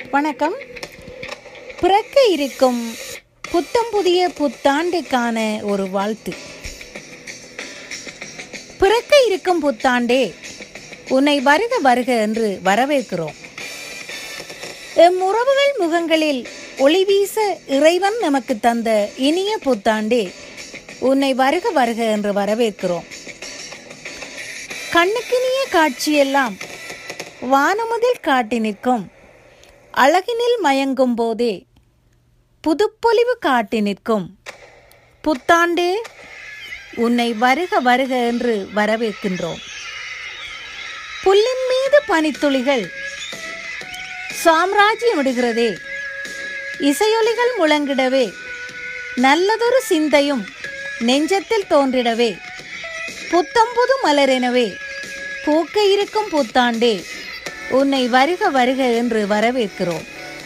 வணக்கம் பிறக்க இருக்கும் புத்தம் புதிய புத்தாண்டுக்கான ஒரு வாழ்த்து பிறக்க இருக்கும் புத்தாண்டே உன்னை வருக வருக என்று வரவேற்கிறோம் எம் உறவுகள் முகங்களில் ஒளி வீச இறைவன் நமக்கு தந்த இனிய புத்தாண்டே உன்னை வருக வருக என்று வரவேற்கிறோம் கண்ணுக்கினிய காட்சியெல்லாம் வானமுதில் காட்டி நிற்கும் அழகினில் மயங்கும் போதே புதுப்பொலிவு காட்டி நிற்கும் புத்தாண்டே உன்னை வருக வருக என்று வரவேற்கின்றோம் புல்லின் மீது பனித்துளிகள் சாம்ராஜ்யமிடுகிறதே இசையொலிகள் முழங்கிடவே நல்லதொரு சிந்தையும் நெஞ்சத்தில் தோன்றிடவே புத்தம்புது மலரெனவே பூக்க இருக்கும் புத்தாண்டே உன்னை வருக வருக என்று வரவேற்கிறோம்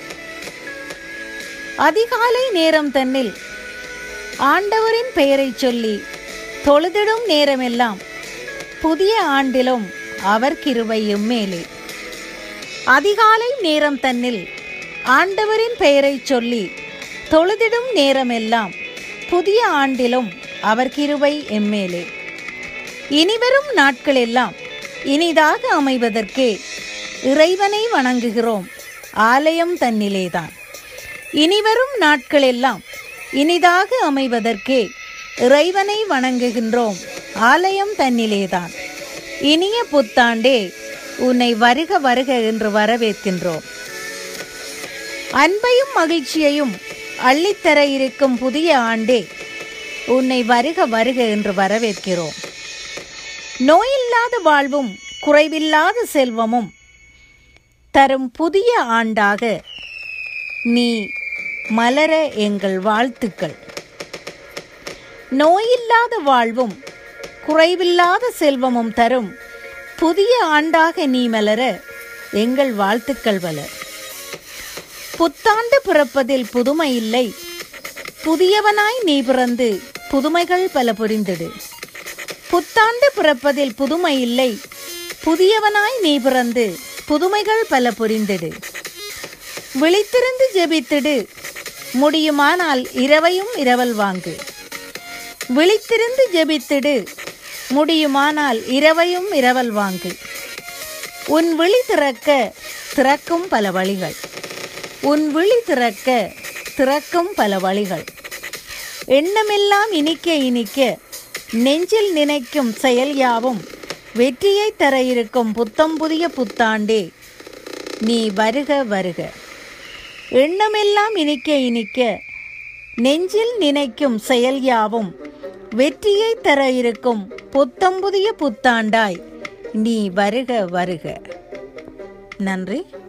அதிகாலை நேரம் தன்னில் ஆண்டவரின் பெயரைச் சொல்லி தொழுதிடும் நேரமெல்லாம் புதிய ஆண்டிலும் அவர் கிருபையும் மேலே அதிகாலை நேரம் தன்னில் ஆண்டவரின் பெயரைச் சொல்லி தொழுதிடும் நேரமெல்லாம் புதிய ஆண்டிலும் அவர் கிருபை எம்மேலே இனிவரும் நாட்களெல்லாம் இனிதாக அமைவதற்கே இறைவனை வணங்குகிறோம் ஆலயம் தன்னிலேதான் இனிவரும் நாட்களெல்லாம் இனிதாக அமைவதற்கே இறைவனை வணங்குகின்றோம் ஆலயம் தன்னிலேதான் இனிய புத்தாண்டே உன்னை வருக வருக என்று வரவேற்கின்றோம் அன்பையும் மகிழ்ச்சியையும் அள்ளித்தர இருக்கும் புதிய ஆண்டே உன்னை வருக வருக என்று வரவேற்கிறோம் நோயில்லாத வாழ்வும் குறைவில்லாத செல்வமும் தரும் புதிய ஆண்டாக நீ மலர எங்கள் வாழ்த்துக்கள் நோயில்லாத வாழ்வும் குறைவில்லாத செல்வமும் தரும் புதிய ஆண்டாக நீ மலர எங்கள் வாழ்த்துக்கள் வளர் புத்தாண்டு பிறப்பதில் புதுமை இல்லை புதியவனாய் நீ பிறந்து புதுமைகள் பல புரிந்திடு புத்தாண்டு பிறப்பதில் புதுமை இல்லை புதியவனாய் நீ பிறந்து புதுமைகள் பல புரிந்திடு விழித்திருந்து ஜெபித்திடு முடியுமானால் இரவையும் இரவல் வாங்கு விழித்திருந்து ஜெபித்திடு முடியுமானால் இரவையும் இரவல் வாங்கு உன் விழி திறக்க திறக்கும் பல வழிகள் உன் விழி திறக்க திறக்கும் பல வழிகள் எண்ணமெல்லாம் இனிக்க இனிக்க நெஞ்சில் நினைக்கும் செயல் யாவும் வெற்றியை தர இருக்கும் புத்தம் புதிய புத்தாண்டே நீ வருக வருக எண்ணமெல்லாம் இனிக்க இனிக்க நெஞ்சில் நினைக்கும் செயல் யாவும் வெற்றியை தர இருக்கும் புத்தம் புதிய புத்தாண்டாய் நீ வருக வருக நன்றி